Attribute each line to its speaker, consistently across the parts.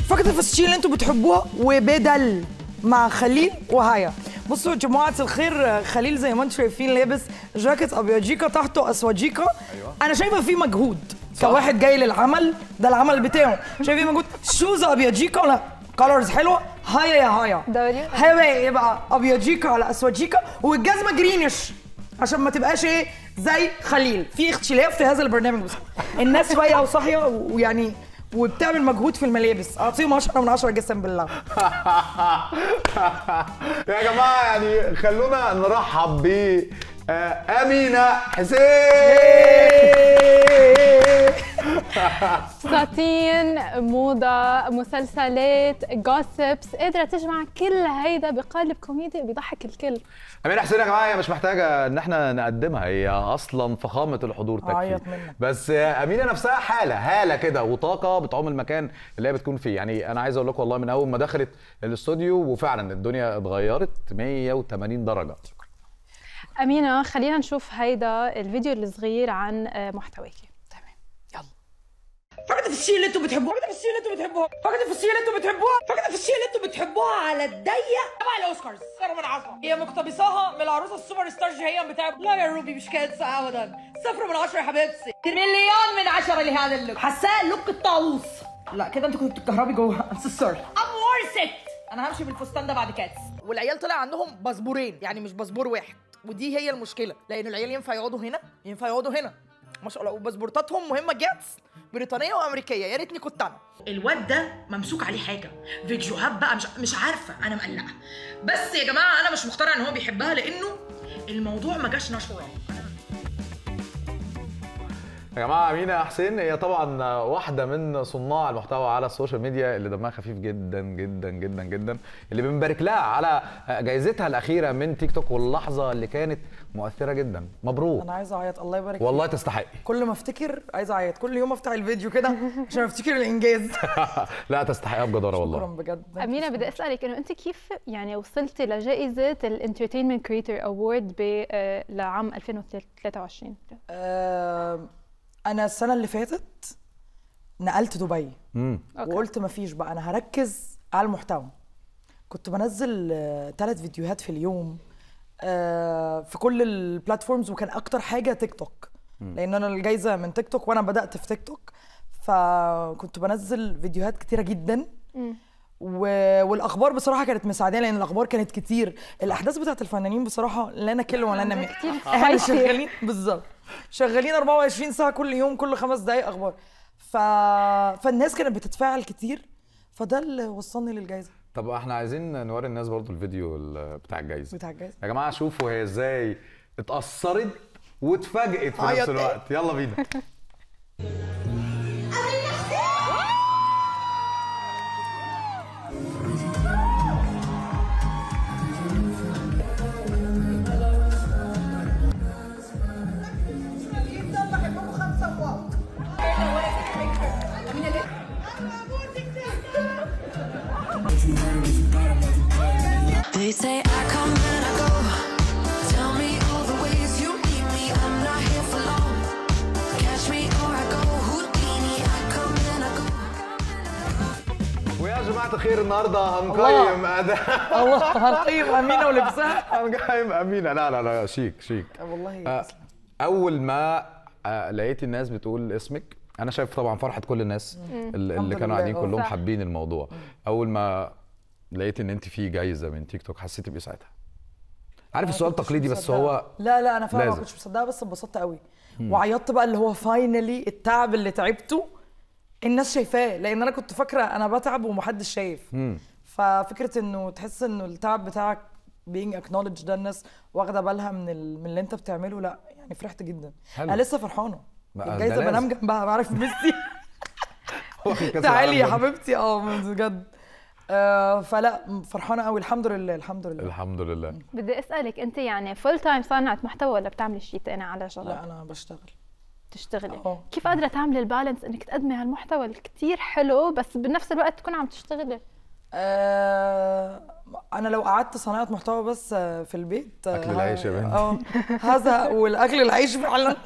Speaker 1: فقط الفساتين اللي انتوا بتحبوها وبدل مع خليل وهايا بصوا يا جماعه الخير خليل زي ما انتم شايفين لابس جاكيت ابيض تحته اسود أيوة. انا شايفه فيه مجهود صح. كواحد جاي للعمل ده العمل بتاعه شايف فيه مجهود شوز ابيض ولا كولرز حلوه هايا يا هايا هايا يبقى ابيض على اسود والجزمه جرينش عشان ما تبقاش ايه زي خليل في اختلاف في هذا البرنامج بس الناس فايقه وصاحيه ويعني وبتعمل مجهود في الملابس اعطيهم 10 من 10 قسم بالله
Speaker 2: يا جماعه يعني خلونا نرحب ب آه، امينه حسين
Speaker 3: فساتين موضة مسلسلات جوسبس قادرة تجمع كل هيدا بقالب كوميدي بيضحك الكل
Speaker 2: أمينة حسين يا جماعة هي مش محتاجة إن احنا نقدمها هي أصلا فخامة الحضور تكفي بس أمينة نفسها حالة هالة كده وطاقة بتعوم المكان اللي هي بتكون فيه يعني أنا عايز أقول لكم والله من أول ما دخلت الاستوديو وفعلا الدنيا اتغيرت 180 درجة
Speaker 3: أمينة خلينا نشوف هيدا الفيديو الصغير عن محتواكي
Speaker 1: فقط الفسيخ اللي انتوا بتحبوها فقط الفسيخ اللي انتوا بتحبوها فقط الفسيخ اللي انتوا بتحبوها فقط الفسيخ اللي انتوا بتحبوها على الضيق تبع الاوسكارز صفر من عشرة هي مقتبساها من العروسه السوبر ستار جيهان بتاع لا يا روبي مش كانت ابدا صفر من عشرة يا حبيبتي مليون من عشرة لهذا اللوك حاساه لوك الطاووس لا كده انتوا كنتوا بتكهربي جوه ام سوري ام ورثت انا همشي بالفستان ده بعد كاتس والعيال طلع عندهم باسبورين يعني مش باسبور واحد ودي هي المشكله لان العيال ينفع يقعدوا هنا ينفع يقعدوا هنا ما شاء الله وباسبورتاتهم مهمه جاتس بريطانيه وامريكيه يا ريتني كنت انا الواد ده ممسوك عليه حاجه فيديوهات بقى مش مش عارفه انا مقلقه بس يا جماعه انا مش مقتنعه ان هو بيحبها لانه الموضوع ما جاش نشره
Speaker 2: يا جماعه امينه حسين هي طبعا واحده من صناع المحتوى على السوشيال ميديا اللي دمها خفيف جدا جدا جدا جدا اللي بنبارك لها على جائزتها الاخيره من تيك توك واللحظه اللي كانت مؤثره جدا مبروك
Speaker 1: انا عايزه اعيط الله يبارك
Speaker 2: والله تستحقي
Speaker 1: كل ما افتكر عايزه اعيط كل يوم افتح الفيديو كده عشان افتكر الانجاز
Speaker 2: لا تستحقيها بجداره والله
Speaker 1: شكرا بجد
Speaker 3: امينه بدي اسالك انه انت كيف يعني وصلتي لجائزه الانترتينمنت كريتور اوورد لعام 2023
Speaker 1: أه انا السنه اللي فاتت نقلت دبي
Speaker 2: امم
Speaker 1: وقلت مفيش بقى انا هركز على المحتوى كنت بنزل ثلاث فيديوهات في اليوم في كل البلاتفورمز وكان اكتر حاجه تيك توك لان انا الجايزه من تيك توك وانا بدات في تيك توك فكنت بنزل فيديوهات كتيره جدا و... والاخبار بصراحه كانت مساعداني لان الاخبار كانت كتير الاحداث بتاعت الفنانين بصراحه لا نكل ولا نمي احنا شغالين بالظبط شغالين 24 ساعه كل يوم كل خمس دقائق اخبار ف... فالناس كانت بتتفاعل كتير فده اللي وصلني للجائزه
Speaker 2: طب احنا عايزين نوري الناس برضو الفيديو بتاع الجائزه
Speaker 1: بتاع الجائزه
Speaker 2: يا جماعه شوفوا هي ازاي اتاثرت واتفاجئت في نفس الوقت يلا بينا
Speaker 4: They say I come and I go. Tell me all the ways you need me. I'm not here for long. Catch me or I go. Houdini, I come and I go.
Speaker 2: ويا جماعه الخير النهارده هنقيم اداء
Speaker 1: الله هنقيم امينه ولبسها
Speaker 2: هنقيم امينه لا لا لا شيك شيك
Speaker 1: والله
Speaker 2: آه، اول ما آه، لقيت الناس بتقول اسمك انا شايف طبعا فرحه كل الناس اللي
Speaker 1: الحمد
Speaker 2: كانوا
Speaker 1: لله،
Speaker 2: قاعدين
Speaker 1: آه.
Speaker 2: كلهم
Speaker 3: صح.
Speaker 2: حابين الموضوع اول ما لقيت ان انت في جايزه من تيك توك حسيتي بايه ساعتها عارف السؤال
Speaker 1: كنتش
Speaker 2: تقليدي بس
Speaker 1: مصدقة.
Speaker 2: هو
Speaker 1: لا لا انا فعلا ما
Speaker 2: لازم.
Speaker 1: كنتش مصدقها بس اتبسطت قوي وعيطت بقى اللي هو فاينلي التعب اللي تعبته الناس شايفاه لان انا كنت فاكره انا بتعب ومحدش شايف
Speaker 2: مم.
Speaker 1: ففكره انه تحس انه التعب بتاعك being acknowledged ده الناس واخده بالها من ال... من اللي انت بتعمله لا يعني فرحت جدا
Speaker 2: حلو.
Speaker 1: انا لسه فرحانه
Speaker 2: بقى
Speaker 1: الجايزه
Speaker 2: ده
Speaker 1: بنام
Speaker 2: لازم.
Speaker 1: جنبها بعرف ميسي
Speaker 2: واخد كأس
Speaker 1: تعالي يا
Speaker 2: العالم ده.
Speaker 1: حبيبتي اه بجد آه فلا فرحانه قوي الحمد لله الحمد لله
Speaker 2: الحمد لله
Speaker 3: بدي اسالك انت يعني فول تايم صانعه محتوى ولا بتعملي شيء ثاني على جنب
Speaker 1: لا انا بشتغل
Speaker 3: تشتغلي
Speaker 1: اه.
Speaker 3: كيف قادره تعملي البالانس انك تقدمي هالمحتوى الكتير حلو بس بنفس الوقت تكون عم تشتغلي
Speaker 1: آه انا لو قعدت صناعه محتوى بس آه، في البيت آه،
Speaker 2: أكل العيش يا بنتي.
Speaker 1: اه هزهق والاكل العيش فعلا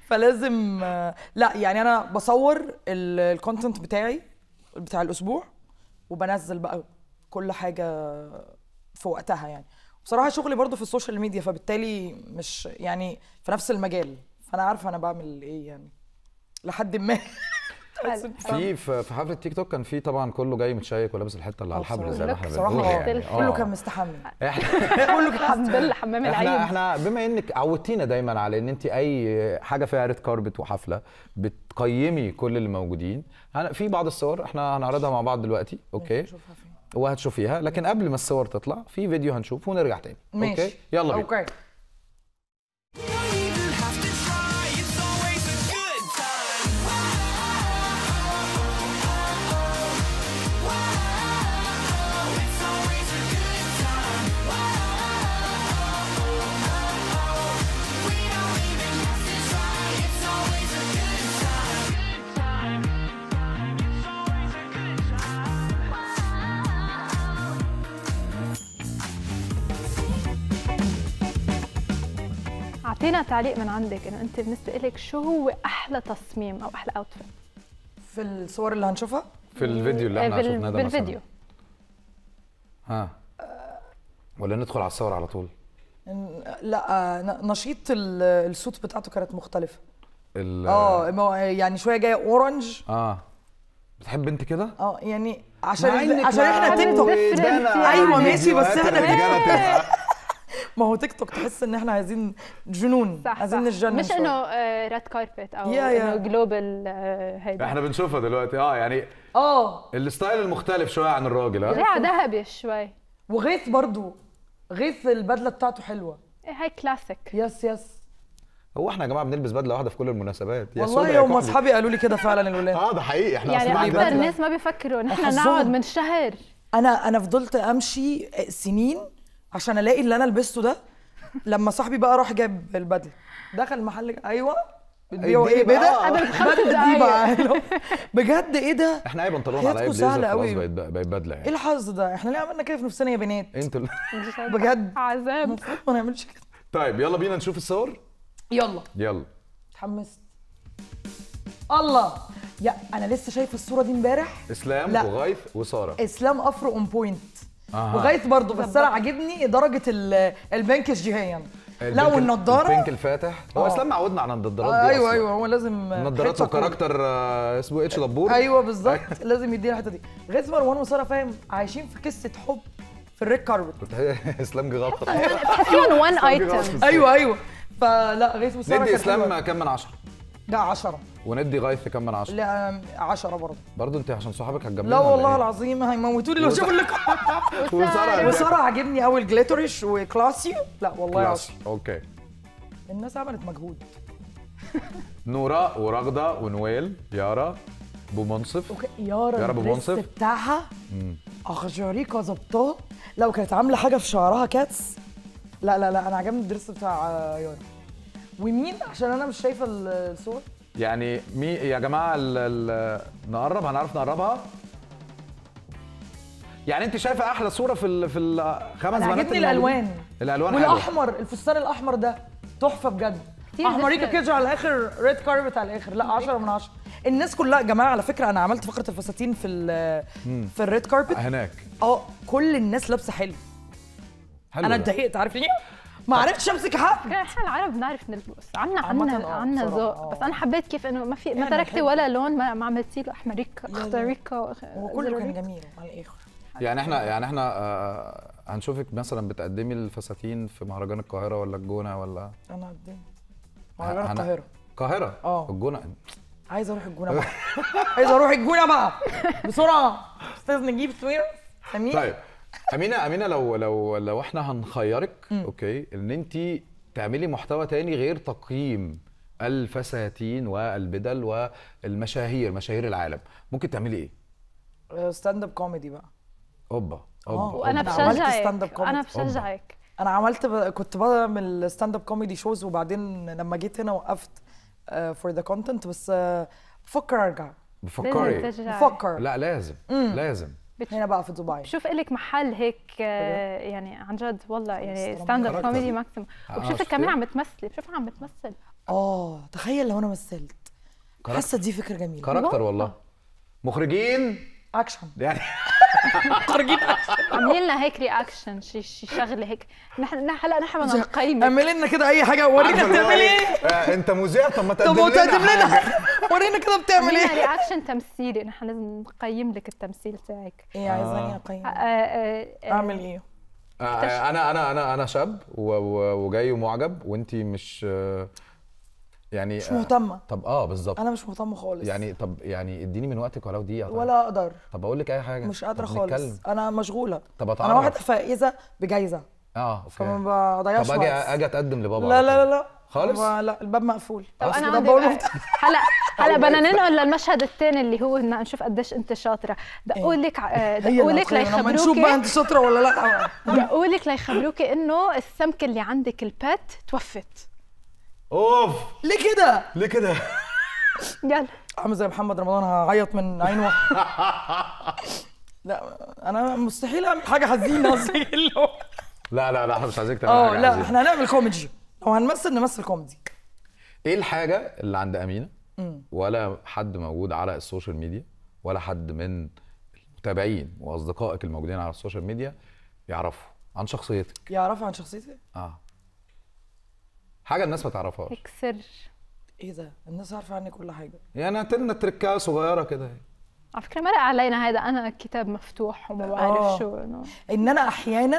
Speaker 1: فلازم آه، لا يعني انا بصور الكونتنت بتاعي بتاع الاسبوع وبنزل بقى كل حاجه في وقتها يعني بصراحه شغلي برضو في السوشيال ميديا فبالتالي مش يعني في نفس المجال فانا عارفه انا بعمل ايه يعني لحد ما
Speaker 3: حلو.
Speaker 2: في في في حفله تيك توك كان في طبعا كله جاي متشيك ولابس الحته اللي على الحبل زي ما احنا
Speaker 1: بصراحه
Speaker 2: بنقول
Speaker 1: آه،
Speaker 2: يعني
Speaker 1: كله
Speaker 2: آه.
Speaker 1: كان مستحمل
Speaker 2: احنا
Speaker 1: كله كان
Speaker 3: الحمد لله حمام
Speaker 2: احنا
Speaker 3: العين
Speaker 2: احنا بما انك عودتينا دايما على ان انت اي حاجه فيها ريد كاربت وحفله بتقيمي كل اللي موجودين هن- في بعض الصور احنا هنعرضها مع بعض دلوقتي اوكي وهتشوفيها لكن قبل ما الصور تطلع في فيديو هنشوفه ونرجع تاني
Speaker 1: ماشي
Speaker 2: اوكي يلا بينا
Speaker 1: اوكي
Speaker 4: have to try. It's always a good time. It's always a good time. We don't even have to try. It's always a good time. It's always a good time.
Speaker 3: اعطينا تعليق من عندك انه انت بالنسبه لك شو هو احلى تصميم او احلى اوتفيت
Speaker 1: في الصور اللي هنشوفها
Speaker 2: في الفيديو اللي احنا
Speaker 3: بال-
Speaker 2: شفناه ده مثلاً.
Speaker 3: بالفيديو
Speaker 2: ها ولا ندخل على الصور على طول
Speaker 1: لا آه، ن- نشيط ال- الصوت بتاعته كانت مختلفه
Speaker 2: ال-
Speaker 1: اه ما هو يعني شويه جايه اورنج
Speaker 2: اه بتحب انت كده
Speaker 1: اه يعني عشان
Speaker 2: مع إنك
Speaker 1: عشان احنا
Speaker 2: معودة
Speaker 1: تيك توك
Speaker 2: إن
Speaker 1: أيوة ماشي، بس
Speaker 2: فيديوهات
Speaker 1: إحنا-
Speaker 2: الرجالة تبقى
Speaker 1: ما هو تيك توك تحس ان احنا عايزين جنون
Speaker 3: صح
Speaker 1: عايزين
Speaker 3: صح.
Speaker 1: نتجنن
Speaker 3: مش
Speaker 1: شوية.
Speaker 3: انه ريد كاربت او
Speaker 1: يا- يا.
Speaker 3: انه جلوبال هيدا
Speaker 2: احنا بنشوفها دلوقي اه يعني
Speaker 1: اه
Speaker 2: الستايل المختلف شويه عن الراجل ها
Speaker 3: ريحه ذهبي شوي
Speaker 1: وغيث برضو غيث البدله بتاعته حلوه
Speaker 3: إيه هاي كلاسيك
Speaker 1: يس يس
Speaker 2: هو احنا يا جماعه بنلبس بدله واحده في كل المناسبات يا سودا
Speaker 1: والله
Speaker 2: يا
Speaker 1: هم
Speaker 2: كحلي.
Speaker 1: اصحابي قالوا لي كده فعلا الولاد
Speaker 2: اه ده حقيقي احنا
Speaker 3: يعني
Speaker 2: اصلا
Speaker 3: اكثر
Speaker 2: عندنا
Speaker 3: الناس ما بيفكروا نحن
Speaker 1: حظهم.
Speaker 3: نقعد من شهر
Speaker 1: انا انا فضلت امشي سنين عشان الاقي اللي انا لبسته ده لما صاحبي بقى راح جاب البدله دخل المحل ايوه بتبيعوا
Speaker 2: اديني
Speaker 1: ايه
Speaker 2: بقى.
Speaker 1: بدل
Speaker 3: قبل بخمس
Speaker 1: بدل دي
Speaker 3: دقايق.
Speaker 1: بقى بجد ايه ده
Speaker 2: احنا اي بنطلون على اي
Speaker 1: حياتكم
Speaker 2: بليزر
Speaker 1: سهلة
Speaker 2: خلاص
Speaker 1: قوي.
Speaker 2: بقت بقت بدله
Speaker 1: ايه
Speaker 2: يعني
Speaker 1: الحظ ده احنا ليه عملنا كده في نفسنا يا بنات
Speaker 2: انتوا ال-
Speaker 1: بجد
Speaker 3: عذاب
Speaker 1: المفروض ما نعملش كده
Speaker 2: طيب يلا بينا نشوف الصور
Speaker 1: يلا
Speaker 2: يلا
Speaker 1: اتحمست الله يا انا لسه شايفه الصوره دي امبارح
Speaker 2: اسلام
Speaker 1: لا.
Speaker 2: وغيث وساره
Speaker 1: اسلام افرو اون بوينت
Speaker 2: أها.
Speaker 1: وغايث برضه بس انا عاجبني درجه ال- البنك الجهيا لا
Speaker 2: البينك-
Speaker 1: والنضاره
Speaker 2: البينك الفاتح هو
Speaker 1: آه.
Speaker 2: اسلام معودنا على النضارات
Speaker 1: آه
Speaker 2: دي
Speaker 1: ايوه
Speaker 2: أصلاً.
Speaker 1: ايوه هو لازم
Speaker 2: النضارات
Speaker 1: حتة كول.
Speaker 2: وكاركتر آه، اسمه اتش دبور
Speaker 1: ايوه بالظبط لازم يدينا الحته دي غيث مروان وساره فاهم عايشين في قصه حب في الريد كاربت
Speaker 2: كنت اسلام جه غلط
Speaker 3: تحسيهم وان ايتم
Speaker 1: ايوه ايوه فلا غيث وساره
Speaker 2: ندي
Speaker 1: كانت
Speaker 2: اسلام
Speaker 1: حلوة.
Speaker 2: كام من عشرة
Speaker 1: ده 10
Speaker 2: وندي غيث كام من عشرة
Speaker 1: لا 10 برضه
Speaker 2: برضه انت عشان صحابك هتجمعهم
Speaker 1: لا
Speaker 2: ولا
Speaker 1: والله
Speaker 2: إيه؟
Speaker 1: العظيم هيموتوني لو
Speaker 2: وس-
Speaker 1: شافوا اللقاء
Speaker 2: وساره
Speaker 1: وساره عاجبني قوي الجليترش وكلاسي لا والله
Speaker 2: كلاس.
Speaker 1: 10
Speaker 2: اوكي
Speaker 1: الناس عملت مجهود
Speaker 2: نورا ورغده ونويل يارا بومنصف
Speaker 1: اوكي يارا
Speaker 2: يارا أبو
Speaker 1: الدريس
Speaker 2: منصف.
Speaker 1: بتاعها اخجريكا ظبطاه لو كانت عامله حاجه في شعرها كاتس لا لا لا انا عجبني الدريس بتاع آه، يارا ومين عشان انا مش شايفه ال- الصور
Speaker 2: يعني مي يا جماعه ال ال نقرب هنعرف نقربها يعني انت شايفه احلى صوره في ال في الخمس
Speaker 1: انا
Speaker 2: بنات
Speaker 1: عجبني
Speaker 2: اللي موجودين؟
Speaker 1: الالوان
Speaker 2: الالوان حلوه
Speaker 1: والاحمر الفستان الاحمر ده تحفه بجد
Speaker 3: كتير
Speaker 1: احمريكا
Speaker 3: different.
Speaker 1: كده على الاخر ريد كاربت على الاخر لا 10 من 10 الناس كلها يا جماعه على فكره انا عملت فقره الفساتين في ال في الريد كاربت
Speaker 2: هناك
Speaker 1: اه كل الناس لابسه حلو
Speaker 2: حلو
Speaker 1: انا
Speaker 2: ده.
Speaker 1: اتضايقت عارف ليه؟ ما عرفتش امسك حق
Speaker 3: احنا العرب بنعرف نلبس عنا
Speaker 1: عامةً
Speaker 3: عنا
Speaker 1: آه،
Speaker 3: عنا
Speaker 1: بصراحة،
Speaker 3: ذوق
Speaker 1: آه.
Speaker 3: بس انا حبيت كيف انه ما في ما
Speaker 1: يعني
Speaker 3: تركتي
Speaker 1: حلو.
Speaker 3: ولا لون ما ما عملتي له احمريكا اخضريكا
Speaker 1: هو كله كان جميل على الاخر
Speaker 2: يعني احنا يعني احنا آه هنشوفك مثلا بتقدمي الفساتين في مهرجان القاهره ولا الجونه ولا
Speaker 1: انا قدام مهرجان
Speaker 2: هن-
Speaker 1: القاهره
Speaker 2: القاهره
Speaker 1: آه.
Speaker 2: الجونه
Speaker 1: عايزه اروح الجونه بقى عايزه اروح الجونه بقى بسرعه استاذ نجيب سوير سمير
Speaker 2: طيب امينه امينه لو لو لو احنا هنخيرك اوكي ان انت تعملي محتوى تاني غير تقييم الفساتين والبدل والمشاهير مشاهير العالم ممكن تعملي ايه
Speaker 1: ستاند اب كوميدي بقى
Speaker 2: اوبا
Speaker 1: آه.
Speaker 2: اوبا
Speaker 3: وانا
Speaker 1: أنا عملت stand up
Speaker 3: بشجعك
Speaker 1: comedy.
Speaker 3: انا بشجعك
Speaker 1: انا عملت ب... كنت بعمل ستاند اب كوميدي شوز وبعدين لما جيت هنا وقفت فور ذا كونتنت بس آه، بفكر ارجع
Speaker 2: بفكري
Speaker 3: لازم تشجعك.
Speaker 1: بفكر
Speaker 2: لا لازم لازم
Speaker 1: هنا بقى في دبي
Speaker 3: بشوف لك محل هيك آه، يعني عن جد والله يعني
Speaker 1: السلام
Speaker 3: ستاند اب
Speaker 2: كاركتر.
Speaker 3: كوميدي ماكسيموم
Speaker 2: آه،
Speaker 3: وبشوفك
Speaker 2: شفتي؟
Speaker 3: كمان عم تمثلي بشوفها عم بتمثل
Speaker 1: اه تخيل لو انا مثلت
Speaker 2: كاركتر.
Speaker 1: حاسه دي فكره جميله
Speaker 2: كاركتر
Speaker 3: والله.
Speaker 2: والله مخرجين
Speaker 1: اكشن
Speaker 2: يعني
Speaker 1: خارجين
Speaker 3: عاملين لنا هيك رياكشن شي شي شغله هيك نحن نحن- هلا نحن بدنا نقيم
Speaker 1: اعمل لنا كده اي حاجه ورينا
Speaker 2: عارفة اللي هو
Speaker 1: بتعمل ايه
Speaker 2: آه، انت مذيع طب ما
Speaker 1: طب
Speaker 2: تقدم
Speaker 1: هو تقدم
Speaker 2: لنا
Speaker 1: لنا
Speaker 2: حاجة.
Speaker 1: ورينا كده بتعمل
Speaker 3: عاملين لنا
Speaker 1: ايه
Speaker 3: رياكشن تمثيلي نحن لازم نقيم لك التمثيل تاعك
Speaker 1: ايه عايزاني اقيم
Speaker 3: آه، آه، آه،
Speaker 1: اعمل ايه
Speaker 2: آه، آه، انا انا انا انا شاب و- و- وجاي ومعجب وانت مش آه، يعني
Speaker 1: مش
Speaker 2: آه،
Speaker 1: مهتمه
Speaker 2: طب اه بالظبط
Speaker 1: انا مش مهتمه خالص
Speaker 2: يعني طب يعني اديني من وقتك ولو دقيقه طيب.
Speaker 1: ولا اقدر
Speaker 2: طب اقول لك اي حاجه
Speaker 1: مش قادره
Speaker 2: طب
Speaker 1: خالص
Speaker 2: نتكلم.
Speaker 1: انا مشغوله
Speaker 2: طب
Speaker 1: انا
Speaker 2: اتعرف
Speaker 1: واحده فائزه بجايزه
Speaker 2: اه اوكي
Speaker 1: فما بضيعش
Speaker 2: طب اجي
Speaker 1: وقت
Speaker 2: اجي اتقدم لبابا
Speaker 1: لا
Speaker 2: على
Speaker 1: لا
Speaker 2: طول.
Speaker 1: لا لا
Speaker 2: خالص؟
Speaker 1: ما- لا الباب مقفول
Speaker 3: طب
Speaker 1: بس
Speaker 3: انا
Speaker 1: ده
Speaker 3: عندي
Speaker 1: بقول
Speaker 3: بقى-
Speaker 1: مفتاح.
Speaker 3: هلا هلا
Speaker 2: الله
Speaker 3: بدنا
Speaker 2: يفتح.
Speaker 3: ننقل للمشهد الثاني اللي هو إن نشوف قديش انت شاطره دقوا لك ع- آه،
Speaker 1: هي
Speaker 3: دقوا
Speaker 1: اللي
Speaker 3: لك
Speaker 1: هتخيل. لما نشوف بقى
Speaker 3: ليخبروكي
Speaker 1: انت شاطره ولا لا
Speaker 3: دقوا لك ليخبروكي انه السمكه اللي عندك البات توفت
Speaker 2: اوف
Speaker 1: ليه كده
Speaker 2: ليه كده
Speaker 3: يلا
Speaker 1: عامل زي محمد رمضان هعيط من عين واحد لا انا مستحيل اعمل حاجه حزينه زي اللي هو
Speaker 2: لا لا لا احنا مش عايزينك تعمل
Speaker 1: اه
Speaker 2: حاجة
Speaker 1: لا
Speaker 2: عزيزة.
Speaker 1: احنا هنعمل كوميدي لو هنمثل نمثل كوميدي
Speaker 2: ايه الحاجه اللي عند امينه ولا حد موجود على السوشيال ميديا ولا حد من المتابعين واصدقائك الموجودين على السوشيال ميديا يعرفوا عن شخصيتك
Speaker 1: يعرفوا عن شخصيتي
Speaker 2: اه حاجه الناس ما تعرفهاش
Speaker 3: هيك سر
Speaker 1: ايه ده الناس عارفه عني كل حاجه
Speaker 2: يعني هات لنا تركه صغيره كده
Speaker 3: على فكره مرق علينا هذا انا كتاب مفتوح وما بعرف
Speaker 1: آه.
Speaker 3: شو انه
Speaker 1: ان انا احيانا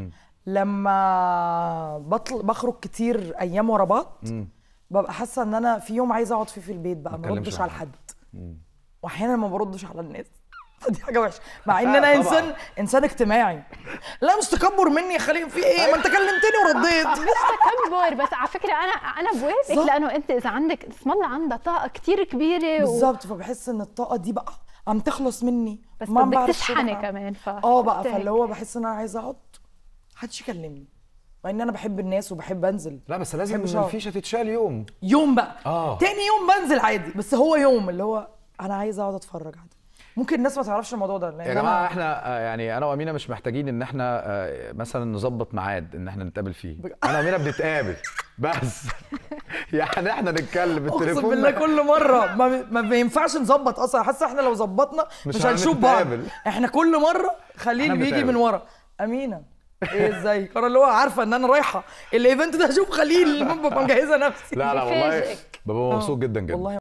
Speaker 1: لما بطل بخرج كتير ايام ورا بعض ببقى حاسه ان انا في يوم عايزه اقعد فيه في البيت بقى
Speaker 2: ما
Speaker 1: ما
Speaker 2: تكلمش
Speaker 1: ردش
Speaker 2: مع
Speaker 1: على
Speaker 2: حد.
Speaker 1: حد واحيانا ما بردش على الناس دي حاجه وحشه مع ان انا
Speaker 2: طبعاً.
Speaker 1: انسان انسان اجتماعي لا مش تكبر مني يا خليل في ايه ما انت كلمتني ورديت
Speaker 3: تكبر بس على فكره انا انا بوافقك
Speaker 1: بالظبط.
Speaker 3: لانه انت اذا عندك اسم الله عندها طاقه كتير كبيره و...
Speaker 1: بالظبط فبحس ان الطاقه دي بقى عم تخلص مني
Speaker 3: بس
Speaker 1: ما عم
Speaker 3: بدك
Speaker 1: بعرف
Speaker 3: تشحني
Speaker 1: شو بقى.
Speaker 3: كمان ف
Speaker 1: اه بقى
Speaker 3: بتهك.
Speaker 1: فاللي هو بحس ان انا عايزه اقعد محدش يكلمني مع ان انا بحب الناس وبحب انزل
Speaker 2: لا بس لازم
Speaker 1: بحبش أقعد.
Speaker 2: الفيشه تتشال يوم
Speaker 1: يوم بقى
Speaker 2: آه.
Speaker 1: تاني يوم بنزل عادي بس هو يوم اللي هو انا عايزه اقعد اتفرج عادي ممكن الناس ما تعرفش الموضوع ده لان
Speaker 2: يا
Speaker 1: أنا-
Speaker 2: جماعه احنا آه، يعني انا وامينه مش محتاجين ان احنا آه، مثلا نظبط ميعاد ان احنا نتقابل فيه
Speaker 1: بج-
Speaker 2: انا وامينه بنتقابل بس يعني احنا نتكلم
Speaker 1: اقسم
Speaker 2: التليفون
Speaker 1: بالله كل مره ما, ما بينفعش نظبط اصلا حاسه احنا لو ظبطنا
Speaker 2: مش
Speaker 1: مش, هنشوف بعض
Speaker 2: هنتقابل.
Speaker 1: احنا كل مره خليل
Speaker 2: إحنا
Speaker 1: بيجي
Speaker 2: بنتقابل.
Speaker 1: من ورا امينه ايه ازيك انا اللي هو عارفه ان انا رايحه الايفنت ده اشوف خليل المهم ببقى مجهزه نفسي
Speaker 2: لا لا والله
Speaker 3: بيفاجئك.
Speaker 2: ببقى مبسوط جدا جدا
Speaker 1: والله